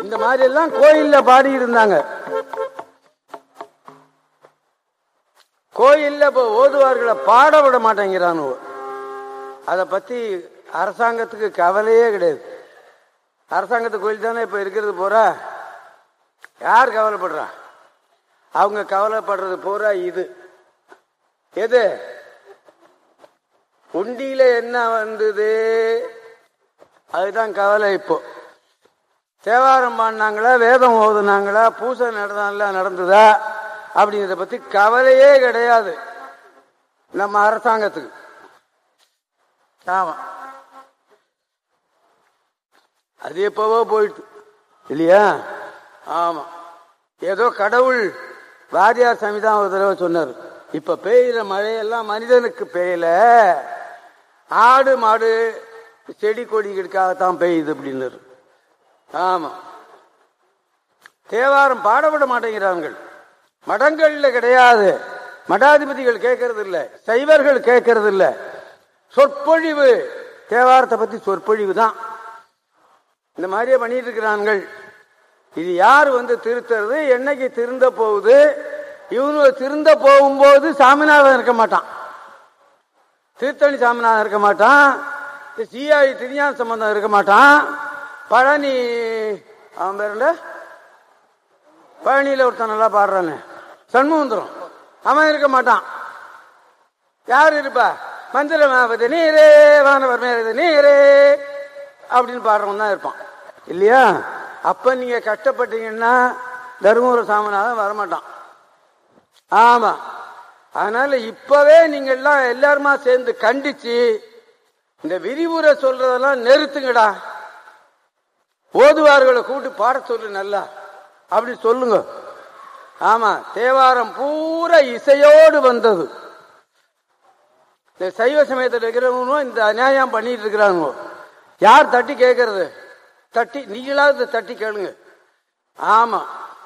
இந்த மாதிரி எல்லாம் கோயில்ல பாடி இருந்தாங்க கோயில்ல இப்ப ஓதுவார்களை பாட விட மாட்டேங்கிறானுவோ அதை பத்தி அரசாங்கத்துக்கு கவலையே கிடையாது அரசாங்கத்து கோயில் தானே இப்ப இருக்கிறது பூரா யார் கவலைப்படுறா அவங்க கவலைப்படுறது பூரா இது எது உண்டியில என்ன வந்தது அதுதான் கவலை இப்போ தேவாரம் பாடினாங்களா வேதம் ஓதுனாங்களா பூசை நடந்தால நடந்ததா அப்படிங்கிறத பத்தி கவலையே கிடையாது நம்ம அரசாங்கத்துக்கு ஆமா அது எப்பவோ போயிட்டு இல்லையா ஆமா ஏதோ கடவுள் வாரியார் சாமி தான் ஒரு தடவை சொன்னார் இப்ப பெய்யுற மழையெல்லாம் மனிதனுக்கு பெய்யல ஆடு மாடு செடி கொடிகளுக்காகத்தான் பெய்யுது அப்படின்னாரு ஆமா தேவாரம் பாடவிட மாட்டேங்கிறார்கள் மடங்கள்ல கிடையாது மடாதிபதிகள் கேட்கறது இல்ல சைவர்கள் கேட்கறது இல்ல சொற்பொழிவு தேவாரத்தை பத்தி சொற்பொழிவு தான் இந்த மாதிரியே பண்ணிட்டு இருக்கிறார்கள் இது யார் வந்து திருத்துறது என்னைக்கு திருந்த போகுது இவனு திருந்த போகும்போது சாமிநாதன் இருக்க மாட்டான் திருத்தணி சாமிநாதன் இருக்க மாட்டான் சிஐ திருஞான சம்பந்தம் இருக்க மாட்டான் பழனி அவன் பேருல பழனியில ஒருத்தன் நல்லா பாடுறானே சண்முகந்திரம் அவன் இருக்க மாட்டான் யார் இருப்பா மந்திர மாபதி நீரே வானவர் மேலது நீரே அப்படின்னு பாடுறவன் தான் இருப்பான் இல்லையா அப்ப நீங்க கஷ்டப்பட்டீங்கன்னா தருமபுர சாமநாதன் வரமாட்டான் ஆமா அதனால இப்பவே நீங்க எல்லாம் எல்லாருமா சேர்ந்து கண்டிச்சு இந்த விரிவுரை சொல்றதெல்லாம் நிறுத்துங்கடா ஓதுவார்களை கூப்பிட்டு பாட சொல்லு நல்லா அப்படி சொல்லுங்க ஆமா தேவாரம் பூரா இசையோடு வந்தது இந்த சைவ சமயத்தில் இருக்கிறவங்களும் இந்த அநியாயம் பண்ணிட்டு இருக்கிறாங்க யார் தட்டி கேட்கறது தட்டி நீங்களாவது தட்டி கேளுங்க ஆமா